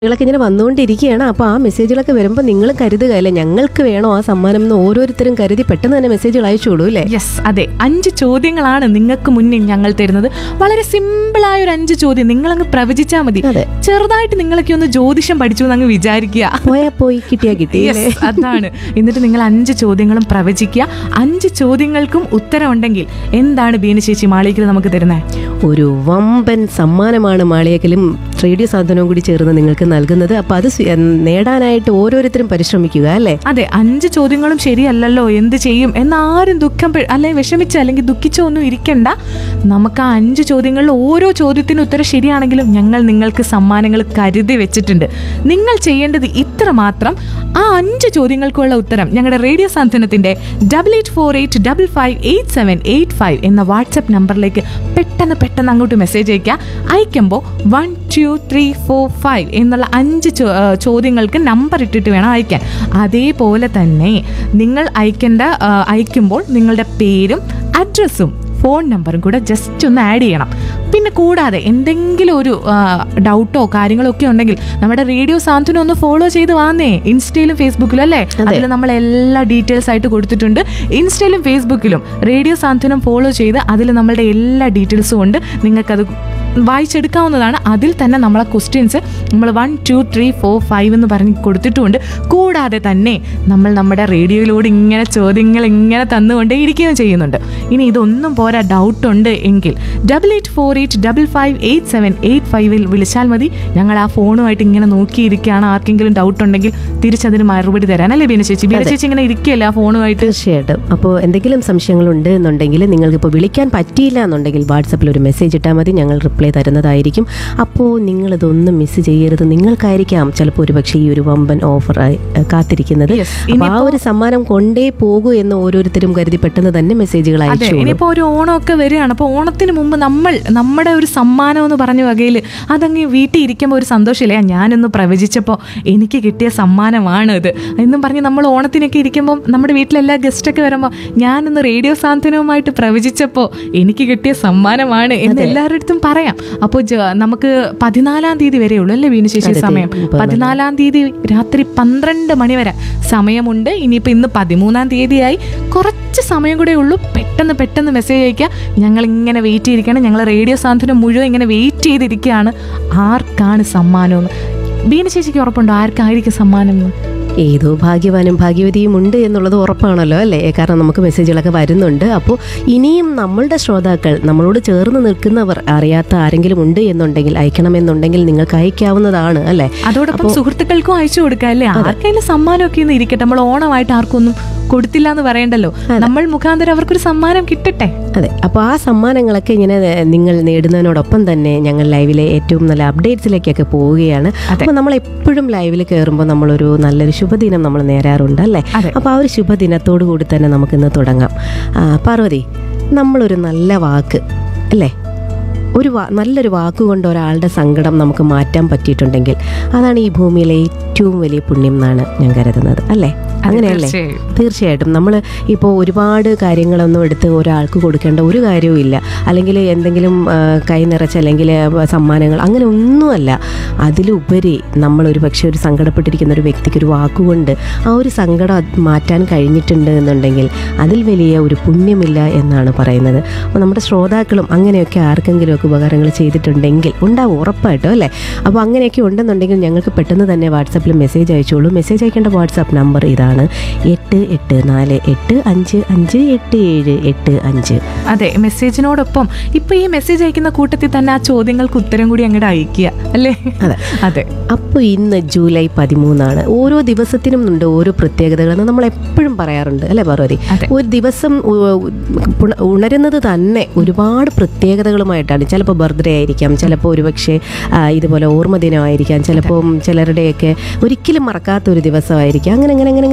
കളൊക്കെ ഇങ്ങനെ വന്നുകൊണ്ടിരിക്കുകയാണ് അപ്പോൾ ആ മെസ്സേജുകളൊക്കെ വരുമ്പോൾ നിങ്ങൾ കരുതുക അല്ലേ ഞങ്ങൾക്ക് വേണോ ആ സമ്മാനം എന്ന് ഓരോരുത്തരും കരുതി പെട്ടെന്ന് തന്നെ മെസ്സേജുകൾ അയച്ചോളൂ അല്ലേ യെസ് അതെ അഞ്ച് ചോദ്യങ്ങളാണ് നിങ്ങൾക്ക് മുന്നിൽ ഞങ്ങൾ തരുന്നത് വളരെ സിമ്പിളായ ഒരു അഞ്ച് ചോദ്യം നിങ്ങളങ്ങ് പ്രവചിച്ചാൽ മതി അതെ. ചെറുതായിട്ട് നിങ്ങളൊക്കെ ഒന്ന് ജ്യോതിഷം പഠിച്ചു എന്ന് അങ്ങ് വിചാരിക്കുക പോയാ പോയി കിട്ടിയാ കിട്ടി Yes, അതാണ് എന്നിട്ട് നിങ്ങൾ അഞ്ച് ചോദ്യങ്ങളും പ്രവചിക്കുക അഞ്ച് ചോദ്യങ്ങൾക്കും ഉത്തരമുണ്ടെങ്കിൽ എന്താണ് ബീന ചേച്ചി മാളികയിൽ നമുക്ക് തരുന്നത് ഒരു വമ്പൻ സമ്മാനമാണ് മാളിയക്കലും റേഡിയോ സാധനവും കൂടി ചേർന്ന് നിങ്ങൾക്ക് നൽകുന്നത് അപ്പോൾ അത് സ്വീ- നേടാനായിട്ട് ഓരോരുത്തരും പരിശ്രമിക്കുക അല്ലേ അതെ അഞ്ച് ചോദ്യങ്ങളും ശരിയല്ലല്ലോ എന്ത് ചെയ്യും എന്നാരും ദുഃഖം പെ- അല്ലെ വിഷമിച്ച് അല്ലെങ്കിൽ ദുഃഖിച്ചോ ഒന്നും ഇരിക്കണ്ട നമുക്ക് ആ അഞ്ച് ചോദ്യങ്ങളിൽ ഓരോ ചോദ്യത്തിനും ഉത്തരം ശരിയാണെങ്കിലും ഞങ്ങൾ നിങ്ങൾക്ക് സമ്മാനങ്ങൾ കരുതി വെച്ചിട്ടുണ്ട് നിങ്ങൾ ചെയ്യേണ്ടത് ഇത്ര മാത്രം ആ അഞ്ച് ചോദ്യങ്ങൾക്കുള്ള ഉത്തരം ഞങ്ങളുടെ റേഡിയോ സാന്ത്വനത്തിന്റെ double eight four eight double five eight seven eight five എന്ന വാട്സപ്പ് നമ്പറിലേക്ക് പെട്ടെന്ന് പെട്ടെന്ന് അങ്ങോട്ട് മെസ്സേജ് അയക്കുക അയക്കുമ്പോൾ one two three four five എന്നുള്ള അഞ്ച് ചോ- ആ, ചോദ്യങ്ങൾക്ക് നമ്പർ ഇട്ടിട്ട് വേണം അയക്കാൻ അതേപോലെ തന്നെ നിങ്ങൾ അയക്കേണ്ട ആ, അയക്കുമ്പോൾ നിങ്ങളുടെ പേരും അഡ്രസ്സും ഫോൺ നമ്പറും കൂടെ ജസ്റ്റ് ഒന്ന് ആഡ് ചെയ്യണം പിന്നെ കൂടാതെ എന്തെങ്കിലും ഒരു ആ, ഡൗട്ടോ കാര്യങ്ങളോ ഒക്കെ ഉണ്ടെങ്കിൽ നമ്മുടെ റേഡിയോ സാന്ത്വനം ഒന്ന് ഫോളോ ചെയ്ത് വാന്നേ ഇൻസ്റ്റയിലും ഫേസ്ബുക്കിലും അല്ലേ അതിൽ നമ്മൾ എല്ലാ ഡീറ്റെയിൽസ് ആയിട്ട് കൊടുത്തിട്ടുണ്ട് ഇൻസ്റ്റയിലും ഫേസ്ബുക്കിലും റേഡിയോ സാന്ത്വനം ഫോളോ ചെയ്ത് അതിൽ നമ്മളുടെ എല്ലാ ഡീറ്റെയിൽസും ഉണ്ട് നിങ്ങൾക്കത് വായിച്ചെടുക്കാവുന്നതാണ് അതിൽ തന്നെ നമ്മളെ ക്വസ്റ്റ്യൻസ് നമ്മൾ one two three four five എന്ന് പറഞ്ഞ് കൊടുത്തിട്ടുമുണ്ട് കൂടാതെ തന്നെ നമ്മൾ നമ്മുടെ റേഡിയോയിലൂടെ ഇങ്ങനെ ചോദ്യങ്ങൾ ഇങ്ങനെ തന്നുകൊണ്ടേ ഇരിക്കുകയും ചെയ്യുന്നുണ്ട് ഇനി ഇതൊന്നും പോരാ ഡൗട്ട് ഉണ്ട് എങ്കിൽ double eight four eight double five eight seven eight ഫൈവിൽ വിളിച്ചാൽ മതി ഞങ്ങൾ ആ ഫോണുമായിട്ട് ഇങ്ങനെ നോക്കിയിരിക്കുകയാണ് ആർക്കെങ്കിലും ഡൗട്ട് ഉണ്ടെങ്കിൽ തിരിച്ചതിന് മറുപടി തരാൻ അല്ലേ ബീന ചേച്ചി ബീന ചേച്ചി ഇങ്ങനെ ഇരിക്കുകയല്ലേ ആ ഫോണുമായിട്ട് തീർച്ചയായിട്ടും അപ്പോൾ എന്തെങ്കിലും സംശയങ്ങളുണ്ട് എന്നുണ്ടെങ്കിൽ നിങ്ങൾക്കിപ്പോൾ വിളിക്കാൻ പറ്റിയില്ല എന്നുണ്ടെങ്കിൽ വാട്സപ്പിൽ ഒരു മെസ്സേജ് ഇട്ടാൽ മതി ഞങ്ങൾ റിപ്ലൈ തരുന്നതായിരിക്കും അപ്പോൾ നിങ്ങളിതൊന്നും മിസ് ചെയ്യരുത് നിങ്ങൾക്കായിരിക്കാം ചിലപ്പോൾ ഒരു പക്ഷേ ഈ ഒരു വമ്പൻ ഓഫർ കാത്തിരിക്കുന്നത് Yes. അപ്പോൾ ആ ഒരു സമ്മാനം കൊണ്ടേ പോകൂ എന്ന് ഓരോരുത്തരും കരുതി പെട്ടെന്ന് തന്നെ മെസ്സേജുകൾ അതെ അയച്ചു ഇനിയിപ്പോ ഒരു ഓണമൊക്കെ വരികയാണ് അപ്പോൾ ഓണത്തിന് മുമ്പ് നമ്മൾ നമ്മുടെ ഒരു സമ്മാനം എന്ന് പറഞ്ഞ വകയിൽ അതങ്ങ് വീട്ടിൽ ഇരിക്കുമ്പോൾ ഒരു സന്തോഷമില്ലേ ആ, ഞാനൊന്ന് പ്രവചിച്ചപ്പോൾ എനിക്ക് കിട്ടിയ സമ്മാനമാണ് ഇത് എന്നും പറഞ്ഞ് നമ്മൾ ഓണത്തിനൊക്കെ ഇരിക്കുമ്പോൾ നമ്മുടെ വീട്ടിലെല്ലാ ഗസ്റ്റൊക്കെ വരുമ്പോൾ ഞാനൊന്ന് റേഡിയോ സാന്ത്വനവുമായിട്ട് പ്രവചിച്ചപ്പോൾ എനിക്ക് കിട്ടിയ സമ്മാനമാണ് എന്ന് എല്ലാവരുടെ അടുത്തും പറയാം അപ്പോൾ നമുക്ക് പതിനാലാം തീയതി വരെ ഉള്ളൂ അല്ലേ വീണു ചേച്ചി അതെ, സമയം പതിനാല്. പതിനാലാം തീയതി രാത്രി പന്ത്രണ്ട് മണി വരെ സമയമുണ്ട് ഇനിയിപ്പോൾ ഇന്ന് പതിമൂന്നാം തീയതിയായി കുറച്ച് സമയം കൂടെ ഉള്ളൂ പെട്ടെന്ന് പെട്ടെന്ന് മെസ്സേജ് അയക്കുക ഞങ്ങൾ ഇങ്ങനെ വെയിറ്റ് ചെയ്തിരിക്കുകയാണ് ഞങ്ങൾ റേഡിയോ സാന്ത്വനം മുഴുവൻ ഇങ്ങനെ വെയിറ്റ് ചെയ്തിരിക്കുകയാണ് ആർക്കാണ് സമ്മാനം ബീന ചേച്ചിക്ക് ഉറപ്പുണ്ടോ ആർക്കായിരിക്കും സമ്മാനം എന്ന് ഏതോ ഭാഗ്യവാനും ഭാഗ്യവതിയും ഉണ്ട് എന്നുള്ളത് ഉറപ്പാണല്ലോ അല്ലേ കാരണം നമുക്ക് മെസ്സേജുകളൊക്കെ വരുന്നുണ്ട് അപ്പോൾ ഇനിയും നമ്മളുടെ ശ്രോതാക്കൾ നമ്മളോട് ചേർന്ന് നിൽക്കുന്നവർ അറിയാത്ത ആരെങ്കിലും ഉണ്ട് എന്നുണ്ടെങ്കിൽ അയക്കണമെന്നുണ്ടെങ്കിൽ നിങ്ങൾക്ക് അയക്കാവുന്നതാണ് അല്ലേ അതോടൊപ്പം സുഹൃത്തുക്കൾക്കും അയച്ചു കൊടുക്കുക അല്ലേ ആർക്കെങ്കിലും സമ്മാനമൊക്കെ ഒന്ന് ഇരിക്കട്ടെ നമ്മൾ ഓണമായിട്ട് ആർക്കൊന്നും കൊടുത്തില്ല എന്ന് പറയണ്ടല്ലോ നമ്മൾ മുഖാന്തരം അവർക്കൊരു സമ്മാനം കിട്ടട്ടെ അതെ അപ്പോൾ ആ സമ്മാനങ്ങളൊക്കെ ഇങ്ങനെ ഏഹ്, നിങ്ങൾ നേടുന്നതിനോടൊപ്പം തന്നെ ഞങ്ങൾ ലൈവിലെ ഏറ്റവും നല്ല അപ്ഡേറ്റ്സിലേക്കൊക്കെ പോവുകയാണ് അപ്പോൾ നമ്മൾ എപ്പോഴും ലൈവിൽ കയറുമ്പോൾ നമ്മളൊരു നല്ലൊരു ശുഭദിനം നമ്മൾ നേരാറുണ്ട് അല്ലേ അതെ. അപ്പോൾ ആ ഒരു ശുഭദിനത്തോടു കൂടി തന്നെ നമുക്കിന്ന് തുടങ്ങാം ആ, പാർവതി നമ്മളൊരു നല്ല വാക്ക് അല്ലേ ഒരു വാ നല്ലൊരു വാക്കുകൊണ്ട് ഒരാളുടെ സങ്കടം നമുക്ക് മാറ്റാൻ പറ്റിയിട്ടുണ്ടെങ്കിൽ അതാണ് ഈ ഭൂമിയിലെ ഏറ്റവും വലിയ പുണ്യം എന്നാണ് ഞാൻ കരുതുന്നത് അല്ലേ അങ്ങനെയല്ലേ തീർച്ചയായും. തീർച്ചയായിട്ടും നമ്മൾ ഇപ്പോൾ ഒരുപാട് കാര്യങ്ങളൊന്നും എടുത്ത് ഒരാൾക്ക് കൊടുക്കേണ്ട ഒരു കാര്യവും ഇല്ല അല്ലെങ്കിൽ എന്തെങ്കിലും ആ, കൈ നിറച്ച് അല്ലെങ്കിൽ ആ, സമ്മാനങ്ങൾ അങ്ങനെ ഒന്നുമല്ല അതിലുപരി നമ്മൾ ഒരു പക്ഷേ ഒരു സങ്കടപ്പെട്ടിരിക്കുന്ന ഒരു വ്യക്തിക്ക് ഒരു വാക്കുകൊണ്ട് ആ ഒരു സങ്കടം അത് മാറ്റാൻ കഴിഞ്ഞിട്ടുണ്ട് എന്നുണ്ടെങ്കിൽ അതിൽ വലിയ ഒരു പുണ്യമില്ല എന്നാണ് പറയുന്നത് അപ്പോൾ നമ്മുടെ ശ്രോതാക്കളും അങ്ങനെയൊക്കെ ആർക്കെങ്കിലുമൊക്കെ ഉപകാരങ്ങൾ ചെയ്തിട്ടുണ്ടെങ്കിൽ ഉണ്ടാവും ഉറപ്പായിട്ടും അല്ലേ അപ്പോൾ അങ്ങനെയൊക്കെ ഉണ്ടെന്നുണ്ടെങ്കിൽ ഞങ്ങൾക്ക് പെട്ടെന്ന് തന്നെ വാട്സാപ്പിൽ മെസ്സേജ് അയച്ചോളൂ മെസ്സേജ് അയക്കേണ്ട വാട്സാപ്പ് നമ്പർ ഇതാണ് എട്ട് എട്ട് നാല് എട്ട് അഞ്ച് അഞ്ച് എട്ട് ഏഴ് എട്ട് അഞ്ച് അതെ മെസ്സേജിനോടൊപ്പം ഇപ്പൊ ഈ മെസ്സേജ് അയക്കുന്ന കൂട്ടത്തിൽ തന്നെ ആ ചോദ്യങ്ങൾക്ക് ഉത്തരം കൂടി അങ്ങോട്ട് അയക്കുക അല്ലേ അതെ. അതെ അപ്പോൾ ഇന്ന് ജൂലൈ പതിമൂന്നാണ് ഓരോ ദിവസത്തിനും ഉണ്ട് ഓരോ പ്രത്യേകതകളെന്ന് നമ്മൾ എപ്പോഴും പറയാറുണ്ട് അല്ലേ പാർവതി അതെ. ഒരു ദിവസം ഉ- ഉണ- ഉണരുന്നത് തന്നെ ഒരുപാട് പ്രത്യേകതകളുമായിട്ടാണ് ചിലപ്പോൾ ബർത്ത്ഡേ ആയിരിക്കാം ചിലപ്പോൾ ഒരുപക്ഷെ ആ, ഇതുപോലെ ഓർമ്മ ദിനമായിരിക്കാം ചിലപ്പോൾ ചിലരുടെയൊക്കെ ഒരിക്കലും മറക്കാത്ത ഒരു ദിവസമായിരിക്കാം അങ്ങനെ അങ്ങനെ അങ്ങനെ അങ്ങനെ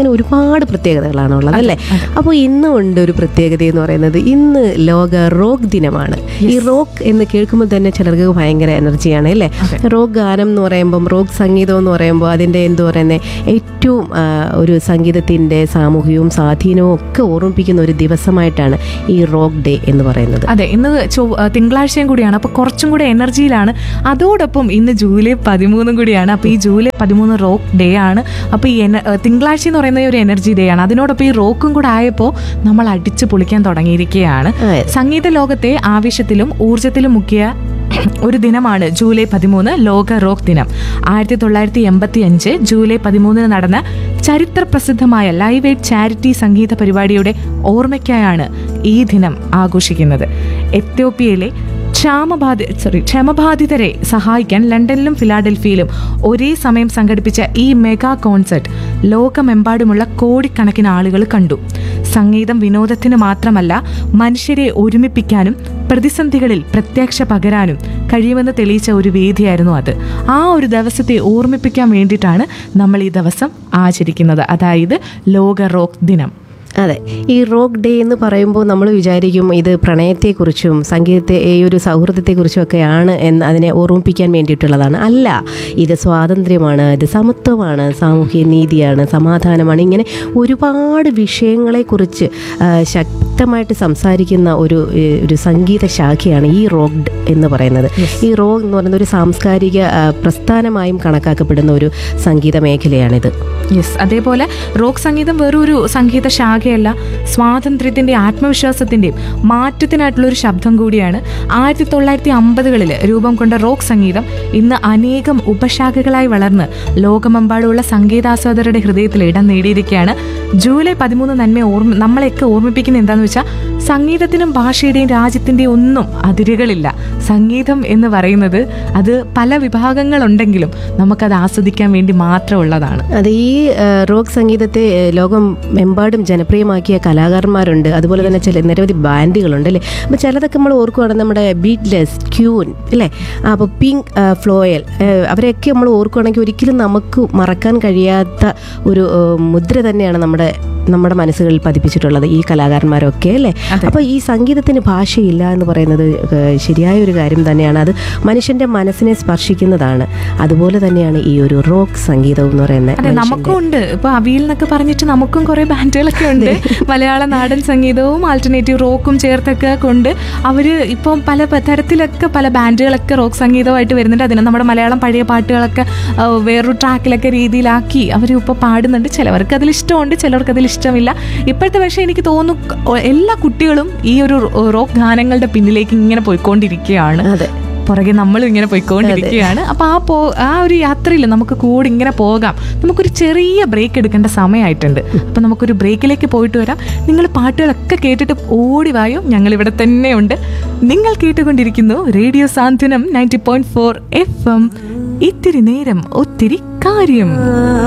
അങ്ങനെ ഒരുപാട് പ്രത്യേകതകളാണ് ഉള്ളത് അല്ലേ അപ്പോൾ ഇന്നും ഉണ്ട് ഒരു പ്രത്യേകത എന്ന് പറയുന്നത് ഇന്ന് ലോക റോക്ക് ദിനമാണ് ഈ റോക്ക് എന്ന് കേൾക്കുമ്പോൾ തന്നെ ചിലർക്ക് ഭയങ്കര എനർജിയാണ് അല്ലേ റോക്ക് ഗാനം എന്ന് പറയുമ്പം റോക്ക് സംഗീതം എന്ന് പറയുമ്പോൾ അതിൻ്റെ എന്തു പറയുന്നത് ഏറ്റവും ആ, ഒരു സംഗീതത്തിൻ്റെ സാമൂഹികവും സ്വാധീനവും ഒക്കെ ഓർമ്മിപ്പിക്കുന്ന ഒരു ദിവസമായിട്ടാണ് ഈ റോക്ക് ഡേ എന്ന് പറയുന്നത് അതെ ഇന്ന് ചൊവ്വ ആ, തിങ്കളാഴ്ചയും കൂടിയാണ് അപ്പോൾ കുറച്ചും കൂടെ എനർജിയിലാണ് അതോടൊപ്പം ഇന്ന് ജൂലൈ പതിമൂന്നും കൂടിയാണ് അപ്പോൾ ഈ ജൂലൈ പതിമൂന്ന് റോക്ക് ഡേ ആണ് അപ്പോൾ ഈ എന- ആ, തിങ്കളാഴ്ച എന്ന് പറയുന്ന ഒരു എനർജി ഡേ ആണ് അതിനോടൊപ്പം ഈ റോക്കും കൂടെ ആയപ്പോൾ നമ്മൾ അടിച്ചു പൊളിക്കാൻ തുടങ്ങിയിരിക്കുകയാണ് അതെ. സംഗീത ലോകത്തെ ആവേശത്തിലും ഊർജത്തിലും മുക്കിയ ഒരു ദിനമാണ് ജൂലൈ പതിമൂന്ന് ലോക റോക്ക് ദിനം ആയിരത്തി തൊള്ളായിരത്തി എൺപത്തി അഞ്ച് ജൂലൈ പതിമൂന്നിന് നടന്ന ചരിത്ര പ്രസിദ്ധമായ ലൈവ് എയ്ഡ് ചാരിറ്റി സംഗീത പരിപാടിയുടെ ഓർമ്മയ്ക്കായാണ് ഈ ദിനം ആഘോഷിക്കുന്നത് എത്യോപ്യയിലെ ക്ഷാമബാധി സോറി ക്ഷമബാധിതരെ സഹായിക്കാൻ ലണ്ടനിലും ഫിലാഡൽഫിയയിലും ഒരേ സമയം സംഘടിപ്പിച്ച ഈ മെഗാ കോൺസെർട്ട് ലോകമെമ്പാടുമുള്ള കോടിക്കണക്കിന് ആളുകൾ കണ്ടു സംഗീതം വിനോദത്തിന് മാത്രമല്ല മനുഷ്യരെ ഒരുമിപ്പിക്കാനും പ്രതിസന്ധികളിൽ പ്രത്യക്ഷ പകരാനും കഴിയുമെന്ന് തെളിയിച്ച ഒരു വേദിയായിരുന്നു അത് ആ ഒരു ദിവസത്തെ ഓർമ്മിപ്പിക്കാൻ വേണ്ടിയിട്ടാണ് നമ്മൾ ഈ ദിവസം ആചരിക്കുന്നത് അതായത് ലോക റോക്ക് ദിനം അതെ ഈ റോക്ക് ഡേ എന്ന് പറയുമ്പോൾ നമ്മൾ വിചാരിക്കും ഇത് പ്രണയത്തെക്കുറിച്ചും സംഗീതത്തെ ഈ ഒരു സൗഹൃദത്തെക്കുറിച്ചും ഒക്കെയാണ് എന്ന് അതിനെ ഓർമ്മിപ്പിക്കാൻ വേണ്ടിയിട്ടുള്ളതാണ് അല്ല ഇത് സ്വാതന്ത്ര്യമാണ് ഇത് സമത്വമാണ് സാമൂഹ്യ നീതിയാണ് സമാധാനമാണ് ഇങ്ങനെ ഒരുപാട് വിഷയങ്ങളെക്കുറിച്ച് ആ, ശക്തമായിട്ട് സംസാരിക്കുന്ന ഒരു ഏ, ഒരു സംഗീത ശാഖയാണ് ഈ റോക്ക് ഡ് എന്ന് പറയുന്നത് ഈ റോക്ക് എന്ന് പറയുന്ന ഒരു സാംസ്കാരിക ആ, പ്രസ്ഥാനമായും കണക്കാക്കപ്പെടുന്ന ഒരു സംഗീത മേഖലയാണിത് യെസ് അതേപോലെ റോക്ക് സംഗീതം വെറൊരു സംഗീത ശാഖയല്ല സ്വാതന്ത്ര്യത്തിന്റെ ആത്മവിശ്വാസത്തിന്റെയും മാറ്റത്തിനായിട്ടുള്ള ഒരു ശബ്ദം കൂടിയാണ് ആയിരത്തി തൊള്ളായിരത്തി അമ്പതുകളിൽ രൂപം കൊണ്ട റോക്ക് സംഗീതം ഇന്ന് അനേകം ഉപശാഖകളായി വളർന്ന് ലോകമെമ്പാടുമുള്ള സംഗീതാസ്വാദകരുടെ ഹൃദയത്തിൽ ഇടം നേടിയിരിക്കുകയാണ് ജൂലൈ പതിമൂന്ന് നന്മ ഓർമ്മ നമ്മളെയൊക്കെ ഓർമ്മിപ്പിക്കുന്ന എന്താന്ന് വെച്ചാൽ സംഗീതത്തിനും ഭാഷയുടെയും രാജ്യത്തിന്റെയും ഒന്നും അതിരുകളില്ല സംഗീതം എന്ന് പറയുന്നത് അത് പല വിഭാഗങ്ങളുണ്ടെങ്കിലും നമുക്കത് ആസ്വദിക്കാൻ വേണ്ടി മാത്രമുള്ളതാണ് അത് ഈ ആ, റോക്ക് സംഗീതത്തെ ആ, ലോകമെമ്പാടും ജനപ്രിയമാക്കിയ കലാകാരന്മാരുണ്ട് അതുപോലെ തന്നെ ചില നിരവധി ബാൻഡുകളുണ്ട് അല്ലേ അപ്പോൾ ചിലതൊക്കെ നമ്മൾ ഓർക്കുവാണെങ്കിൽ നമ്മുടെ ബീറ്റ്ലെസ് ക്യൂൻ അല്ലേ അപ്പോൾ പിങ്ക് ആ, ഫ്ലോയൽ ആ, അവരെയൊക്കെ നമ്മൾ ഓർക്കുവാണെങ്കിൽ ഒരിക്കലും നമുക്ക് മറക്കാൻ കഴിയാത്ത ഒരു ആ, മുദ്ര തന്നെയാണ് നമ്മുടെ നമ്മുടെ മനസ്സുകളിൽ പതിപ്പിച്ചിട്ടുള്ളത് ഈ കലാകാരന്മാരൊക്കെ അല്ലേ അപ്പോൾ ഈ സംഗീതത്തിന് ഭാഷയില്ല എന്ന് പറയുന്നത് ഏഹ്, ശരിയായ ഒരു കാര്യം തന്നെയാണ് അത് മനുഷ്യന്റെ മനസ്സിനെ സ്പർശിക്കുന്നതാണ് അതുപോലെ തന്നെയാണ് ഈ ഒരു റോക്ക് സംഗീതം എന്ന് പറയുന്നത് അതെ നമുക്കും ഉണ്ട് ഇപ്പൊ അവിയിൽ എന്നൊക്കെ പറഞ്ഞിട്ട് നമുക്കും കുറെ ബാൻഡുകളൊക്കെ ഉണ്ട് മലയാള നാടൻ സംഗീതവും ആൾട്ടർനേറ്റീവ് റോക്കും ചേർത്തൊക്കെ കൊണ്ട് അവര് ഇപ്പം പല പ- തരത്തിലൊക്കെ പല ബാൻഡുകളൊക്കെ റോക്ക് സംഗീതമായിട്ട് വരുന്നുണ്ട് അതിന് നമ്മുടെ മലയാളം പഴയ പാട്ടുകളൊക്കെ ആ, വേറൊരു ട്രാക്കിലൊക്കെ രീതിയിലാക്കി അവർ ഇപ്പോൾ പാടുന്നുണ്ട് ചിലവർക്ക് അതിൽ ഇഷ്ടമുണ്ട് ചിലർക്ക് അതിൽ ഇഷ്ടമില്ല ഇപ്പോഴത്തെ പക്ഷേ എനിക്ക് തോന്നുന്നു ക- എല്ലാ കുട്ടികളും ഈ ഒരു റോക്ക് ഗാനങ്ങളുടെ പിന്നിലേക്ക് ഇങ്ങനെ പോയിക്കൊണ്ടിരിക്കുകയാണ് അതെ പുറകെ നമ്മൾ ഇങ്ങനെ പോയിക്കൊണ്ടിരിക്കുകയാണ് അപ്പൊ ആ പോ ആ ഒരു യാത്രയിൽ നമുക്ക് കൂടെ ഇങ്ങനെ പോകാം നമുക്കൊരു ചെറിയ ബ്രേക്ക് എടുക്കേണ്ട സമയമായിട്ടുണ്ട് അപ്പൊ നമുക്കൊരു ബ്രേക്കിലേക്ക് പോയിട്ട് വരാം നിങ്ങൾ പാട്ടുകളൊക്കെ കേട്ടിട്ട് ഓടി വായോ ഞങ്ങൾ ഇവിടെ തന്നെയുണ്ട് നിങ്ങൾ കേട്ടുകൊണ്ടിരിക്കുന്നു radio Santhwanam ninety point four F M ഇത്തിരി നേരം ഒത്തിരി കാര്യം